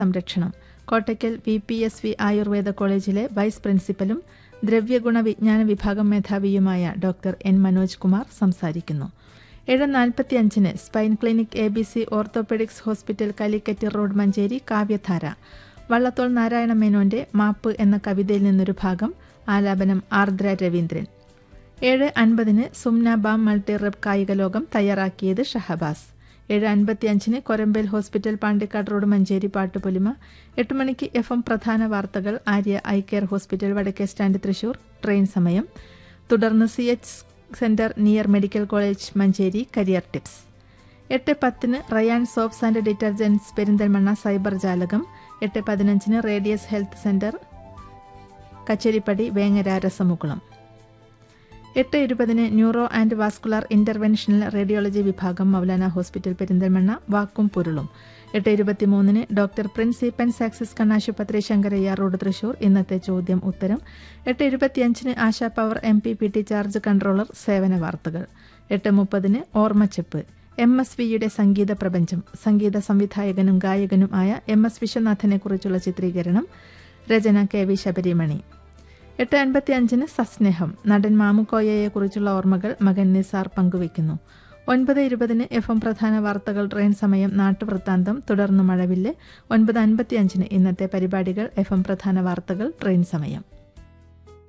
സംരക്ഷണം Kottakkal V P S V Ayurveda കോളേജിലെ vice പ്രിൻസിപ്പലും ദ്രവ്യഗുണ വിജ്ഞാന വിഭാഗം മേധാവിയുമായ ഡോക്ടർ എൻ മനോജ് കുമാർ സംസാരിക്കുന്നു ഏഴ് നാൽപ്പത്തിയഞ്ചിന് spine clinic A B C orthopedics hospital Calicut road Manjeri Kavyadhara Vallathol Narayana മേനോന്റെ മാപ്പ് എന്ന കവിതയിൽ നിന്നൊരു ഭാഗം ആലാപനം ആർദ്ര രവീന്ദ്രൻ ഏഴ് അൻപതിന് സുംന ബാം മൾട്ടി റെബ് കായിക ലോകം തയ്യാറാക്കിയത് ഷഹബാസ് ഏഴ് അൻപത്തിയഞ്ചിന് കൊരമ്പേൽ ഹോസ്പിറ്റൽ പാണ്ടിക്കാട് റോഡ് മഞ്ചേരി പാട്ടുപൊലിമ എട്ട് മണിക്ക് എഫ് എം പ്രധാന വാർത്തകൾ ആര്യ ഐ കെയർ ഹോസ്പിറ്റൽ വടക്കേ സ്റ്റാൻഡ് തൃശൂർ ട്രെയിൻ സമയം തുടർന്ന് C H centre near medical college Manjeri career tips എട്ട് പത്തിന് Rayan soaps and detergents Perinthalmanna cyber Jalakam എട്ട് പതിനഞ്ചിന് radius health centre Kacheripadi Vengara Rasamukulam എട്ട് ഇരുപതിന് neuro and vascular interventional radiology വിഭാഗം മൗലാന ഹോസ്പിറ്റൽ പെരിന്തൽമണ്ണ വാക്കും പൊരുളും എട്ട് ഇരുപത്തിമൂന്നിന് ഡോക്ടർ പ്രിൻസി പെൻസ് ആക്സിസ് കണ്ണാശുപത്രി ശങ്കരയ്യ റോഡ് തൃശൂർ ഇന്നത്തെ ചോദ്യം ഉത്തരം എട്ട് ഇരുപത്തിയഞ്ചിന് Asha power M P P T charge controller സേവന വാർത്തകൾ എട്ട് മുപ്പതിന് ഓർമ്മച്ചെപ്പ് എം എസ് വിയുടെ സംഗീത പ്രപഞ്ചം സംഗീത സംവിധായകനും ഗായകനും ആയ എം എസ് വിശ്വനാഥനെ കുറിച്ചുള്ള ചിത്രീകരണം രചന കെ വി ശബരിമണി എട്ട് അൻപത്തി അഞ്ചിന് സസ്നേഹം നടൻ മാമുക്കോയയെ കുറിച്ചുള്ള ഓർമ്മകൾ മകൻ നിസാർ പങ്കുവയ്ക്കുന്നു ഒൻപത് ഇരുപതിന് എഫ് എം പ്രധാന വാർത്തകൾ ട്രെയിൻ സമയം നാട്ടുവൃത്താന്തം തുടർന്ന് മഴവില്ല് ഒൻപത് അൻപത്തി അഞ്ചിന് ഇന്നത്തെ പരിപാടികൾ എഫ് എം പ്രധാന വാർത്തകൾ ട്രെയിൻ സമയം